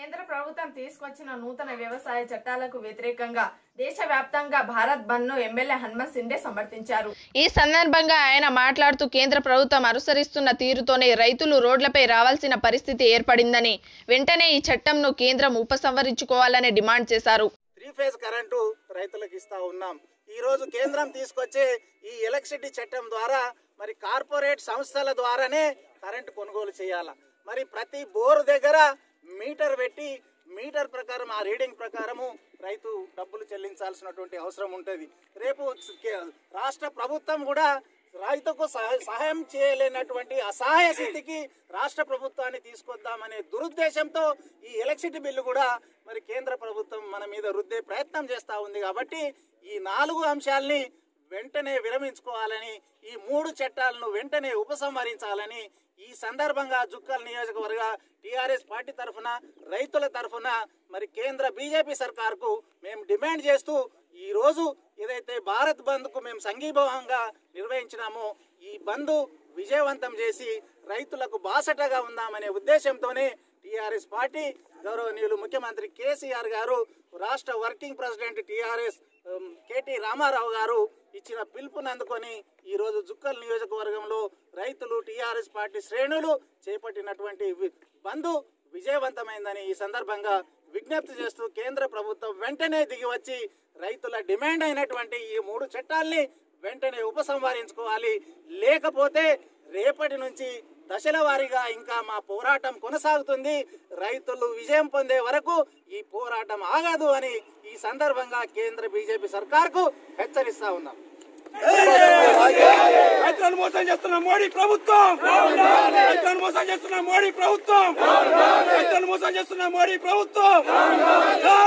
కేంద్ర ప్రభుత్వం తీసుకొచ్చిన నూతన వ్యవసాయ చట్టాలకు వ్యతిరేకంగా దేశవ్యాప్తంగా భారత్ బంద్ ను ఎమ్మెల్యే హనుమంత్ సిండే సమర్థించారు ఈ సందర్భంగా ఆయన మాట్లాడుతూ కేంద్ర ప్రభుత్వం అనుసరిస్తున్న తీరుతోనే రైతులు రోడ్లపై రావాల్సిన పరిస్థితి ఏర్పడిందని వెంటనే ఈ చట్టంను కేంద్రం ఉపసంహరించుకోవాలని డిమాండ్ చేశారు త్రీ ఫేజ్ కరెంటు రైతులకు ఇస్తా ఉన్నాం ఈ రోజు కేంద్రం తీసుకొచ్చే ఈ ఎలక్ట్రిసిటీ చట్టం ద్వారా మరి కార్పొరేట్ సంస్థల ద్వారానే కరెంటు కొనుగోలు చేయాల మరి ప్రతి బోరు దగ్గర మీటర్ పెట్టి మీటర్ ప్రకారం ఆ రీడింగ్ ప్రకారము రైతు డబ్బులు చెల్లించాల్సినటువంటి అవసరం ఉంటుంది రేపు కే- రాష్ట్ర ప్రభుత్వం కూడా రైతుకు సహ- సహాయం చేయలేనటువంటి అసహాయ స్థితికి రాష్ట్ర ప్రభుత్వాన్ని తీసుకొద్దామనే దురుద్దేశంతో ఈ ఎలక్ట్రిసిటీ బిల్లు కూడా మరి కేంద్ర ప్రభుత్వం మన మీద రుద్దే ప్రయత్నం చేస్తూ ఉంది కాబట్టి ఈ నాలుగు అంశాల్ని వెంటనే విరమించుకోవాలని ఈ మూడు చట్టాలను వెంటనే ఉపసంహరించాలని ఈ సందర్భంగా జుక్కల్ నియోజకవర్గ టిఆర్ఎస్ పార్టీ తరఫున రైతుల తరఫున మరి కేంద్ర బీజేపీ సర్కార్కు మేము డిమాండ్ చేస్తూ ఈ రోజు ఏదైతే భారత్ బంద్కు మేము సంఘీభావంగా నిర్వహించినామో ఈ బంద్ విజయవంతం చేసి రైతులకు బాసటగా ఉందామనే ఉద్దేశంతోనే టిఆర్ఎస్ పార్టీ గౌరవనీయులు ముఖ్యమంత్రి కేసీఆర్ గారు రాష్ట్ర working president TRS KT Rama Rao garu ఇచ్చిన పిలుపుని అందుకొని ఈ రోజు జుక్కల్ నియోజకవర్గంలో రైతులు టిఆర్ఎస్ పార్టీ శ్రేణులు చేపట్టినటువంటి వి- బంద్ విజయవంతమైందని ఈ సందర్భంగా విజ్ఞప్తి చేస్తూ కేంద్ర ప్రభుత్వం వెంటనే దిగి వచ్చి రైతుల డిమాండ్ అయినటువంటి ఈ మూడు చట్టాల్ని వెంటనే ఉపసంహరించుకోవాలి లేకపోతే రేపటి నుంచి దశల వారీగా ఇంకా మా పోరాటం కొనసాగుతుంది రైతులు విజయం పొందే వరకు ఈ పోరాటం ఆగదు అని ఈ సందర్భంగా కేంద్ర బీజేపీ సర్కార్కు హెచ్చరిస్తా ఉన్నాం రైతులను మోసం చేస్తున్న మోడీ ప్రభుత్వం రైతులను మోసం చేస్తున్న మోడీ ప్రభుత్వం రైతులను మోసం చేస్తున్న మోడీ ప్రభుత్వం